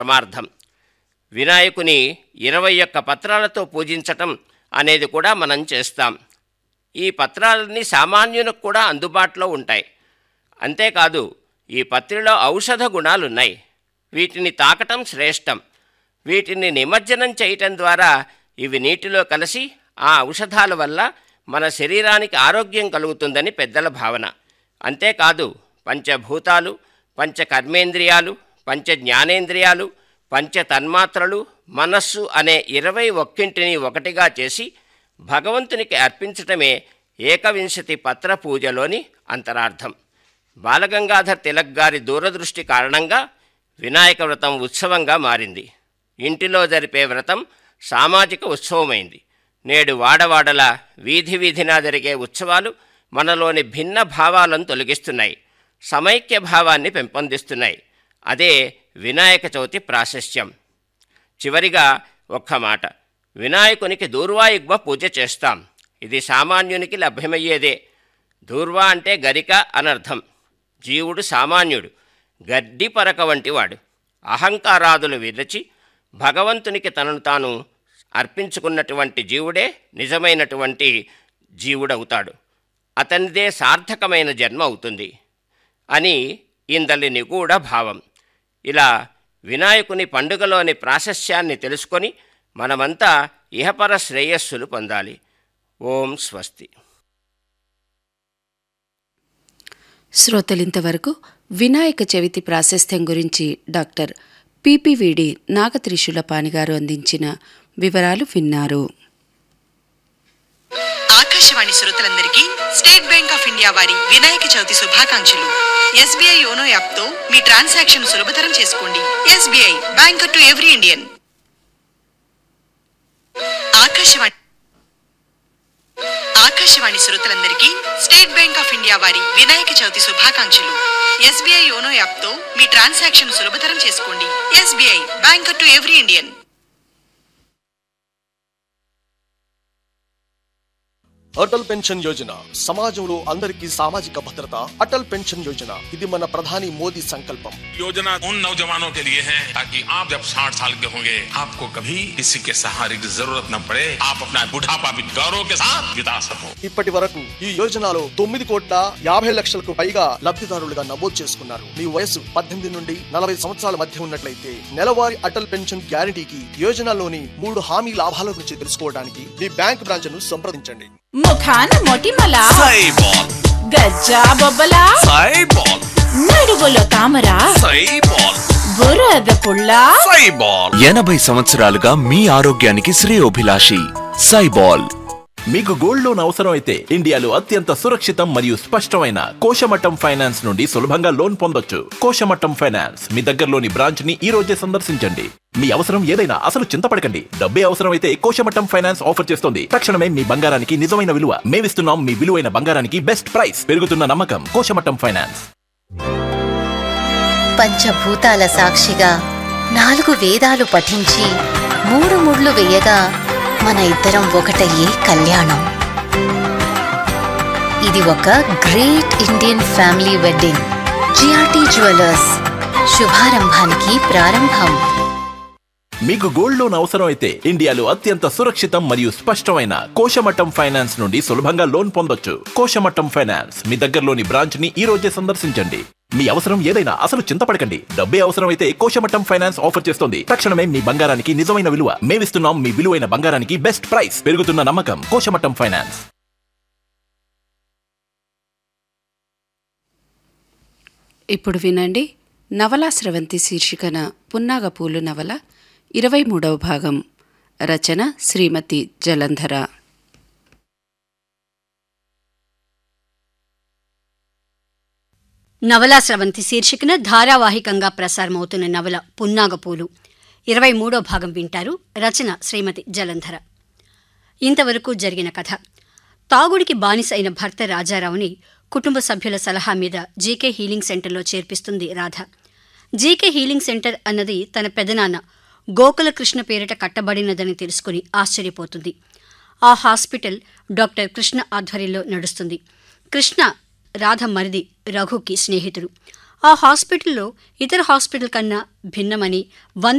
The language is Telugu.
పరమార్థం వినాయకుని ఇరవై ఒక్క పత్రాలతో పూజించటం అనేది కూడా మనం చేస్తాం ఈ పత్రాలన్నీ సామాన్యునికి కూడా అందుబాటులో ఉంటాయి అంతేకాదు ఈ పత్రిలో ఔషధ గుణాలున్నాయి వీటిని తాకటం శ్రేష్టం వీటిని నిమజ్జనం చేయటం ద్వారా ఇవి నీటిలో కలిసి ఆ ఔషధాల వల్ల మన శరీరానికి ఆరోగ్యం కలుగుతుందని పెద్దల భావన అంతేకాదు పంచభూతాలు పంచ కర్మేంద్రియాలు పంచ జ్ఞానేంద్రియాలు పంచ తన్మాత్రలు మనస్సు అనే ఇరవై ఒక్కింటిని ఒకటిగా చేసి భగవంతునికి అర్పించటమే ఏకవింశతి పత్ర పూజలోని అంతరార్థం బాలగంగాధర్ తిలక్ గారి దూరదృష్టి కారణంగా వినాయక వ్రతం ఉత్సవంగా మారింది ఇంటిలో జరిపే వ్రతం సామాజిక ఉత్సవమైంది నేడు వాడవాడల వీధి వీధినా జరిగే ఉత్సవాలు మనలోని భిన్న భావాలను తొలగిస్తున్నాయి సమైక్య భావాన్ని పెంపొందిస్తున్నాయి అదే వినాయక చవితి ప్రాశస్త్యం చివరిగా ఒక్క మాట వినాయకునికి దూర్వాయుగ్మ పూజ చేస్తాం ఇది సామాన్యునికి లభ్యమయ్యేదే దూర్వా అంటే గరిక అనర్థం జీవుడు సామాన్యుడు గడ్డి పరక వంటివాడు అహంకారాదులు విరచి భగవంతునికి తనను తాను అర్పించుకున్నటువంటి జీవుడే నిజమైనటువంటి జీవుడవుతాడు అతనిదే సార్థకమైన జన్మ అవుతుంది అని ఇందలి నిగూఢ భావం ఇలా వినాయకుని పండుగలోని ప్రాశస్యాన్ని తెలుసుకొని మనమంతా ఇహపర శ్రేయస్సులు పొందాలి ఓం స్వస్తి శ్రోతలింతవరకు వినాయక చవితి ప్రాశస్త్యం గురించి డాక్టర్ పిపివిడి నాగత్రిశూలపాణి గారు అందించిన వివరాలు విన్నారు ఆకాశవాణి శ్రోతలందరికీ స్టేట్ బ్యాంక్ ఆఫ్ ఇండియా వారి వినాయక చవితి శుభాకాంక్షలు ఎస్బీఐ యోనో యాప్ తో మీ ట్రాన్సాక్షన్ సులభతరం చేసుకోండి SBI bank to every Indian Akashvani Akashvani శ్రోతలందరికీ స్టేట్ బ్యాంక్ ఆఫ్ ఇండియా వారి వినాయక చవితి శుభాకాంక్షలు ఎస్బీఐ యోనో యాప్ తో మీ ట్రాన్సాక్షన్ సులభతరం చేసుకోండి SBI bank to every Indian Atal pension Yojana సమాజంలో అందరికీ సామాజిక భద్రత అటల్ పెన్షన్ యోజన ఇది మన ప్రధాని మోదీ సంకల్పం योजना उन नौजवानों के लिए है ताकि आप जब 60 साल के होंगे आपको कभी किसी के सहारे की जरूरत न पड़े आप अपना बुढ़ापा भी गौरव के साथ बिता सको ఇప్పటి వరకు ఈ యోజనలో తొమ్మిది కోట్ల యాభై లక్షలకు పైగా లబ్ధిదారులుగా నమోదు చేసుకున్నారు మీ వయసు పద్దెనిమిది నుండి నలభై సంవత్సరాల మధ్య ఉన్నట్లయితే నెలవారీ అటల్ పెన్షన్ గ్యారంటీకి యోజనలోని మూడు హామీ లాభాల గురించి తెలుసుకోవడానికి మీ బ్యాంక్ బ్రాంచ్ ను సంప్రదించండి ముఖాన మొటిమల సైబాల్ గజ్జా బొబ్బల సైబాల్ నడుగులో తామర సైబాల్ బురద పుల్ల సైబాల్ ఎనభై సంవత్సరాలుగా మీ ఆరోగ్యానికి శ్రేయోభిలాషి సైబాల్ మీకు గోల్డ్ లోన్ అవసరం అయితే ఇండియాలో అత్యంత సురక్షితం మరియు స్పష్టమైన కోశమట్టం ఫైనాన్స్ నుండి సులభంగా లోన్ పొందొచ్చు కోశమట్టం ఫైనాన్స్ మీ దగ్గరలోని బ్రాంచ్ ని ఈ రోజే సందర్శించండి మీ అవసరం ఏదైనా అసలు చింతపడకండి డబ్బే అవసరం అయితే కోశమట్టం ఫైనాన్స్ ఆఫర్ చేస్తుంది తక్షణమే మీ బంగారానికి నిజమైన విలువ మేమిస్తున్నాం మీ విలువైన బంగారానికి బెస్ట్ ప్రైస్ పెరుగుతున్న నమ్మకం కోశమట్టం ఫైనాన్స్ పంచభూతాల సాక్షిగా నాలుగు వేదాలు పఠించి మూడు ముళ్ళు వేయగా మన ఇద్దరం ఒకటయ్యే కళ్యాణం ఇది ఒక great Indian family wedding GRT jewellers శుభారంభానికి ప్రారంభం మీకు గోల్డ్ లోన్ అవసరం అయితే ఇండియాలో అత్యంత సురక్షితం మరియు స్పష్టమైన కోశమట్టం ఫైనాన్స్ నుండి సులభంగా లోన్ పొందొచ్చు కోశమట్టం ఫైనాన్స్ మీ దగ్గరలోని బ్రాంచ్ ని ఈ రోజే సందర్శించండి మీ అవసరం ఏదైనా అసలు చింతపడకండి డబ్బే అవసరం అయితే కోశమట్టం ఫైనాన్స్ ఆఫర్ చేస్తుంది తక్షణమే మీ బంగారానికి నిజమైన విలువ మేమిస్తున్నాం మీ విలువైన బంగారానికి బెస్ట్ ప్రైస్ పెరుగుతున్న నమ్మకం కోశమట్టం ఫైనాన్స్ ఇప్పుడు వినండి నవలా స్రవంతి శీర్షికన పున్నాగ పూలు నవల ఇరవై మూడవ భాగం రచన శ్రీమతి జలంధర నవలా స్రవంతి శీర్షికన ధారావాహికంగా ప్రసారమవుతున్న నవల పున్నాగపూలు ఇరవై మూడో భాగం వింటారు రచన శ్రీమతి జలంధర ఇంతవరకు జరిగిన కథ తాగుడికి బానిస అయిన భర్త రాజారావుని కుటుంబ సభ్యుల సలహా మీద జీకే హీలింగ్ సెంటర్లో చేర్పిస్తుంది రాధ జీకే హీలింగ్ సెంటర్ అన్నది తన పెదనాన్న గోకులకృష్ణ పేరిట కట్టబడినదని తెలుసుకుని ఆశ్చర్యపోతుంది ఆ హాస్పిటల్ డాక్టర్ కృష్ణ ఆధ్వర్యంలో నడుస్తుంది కృష్ణ రాధ మరిది రఘుకి స్నేహితుడు ఆ హాస్పిటల్లో ఇతర హాస్పిటల్ కన్నా భిన్నమని వంద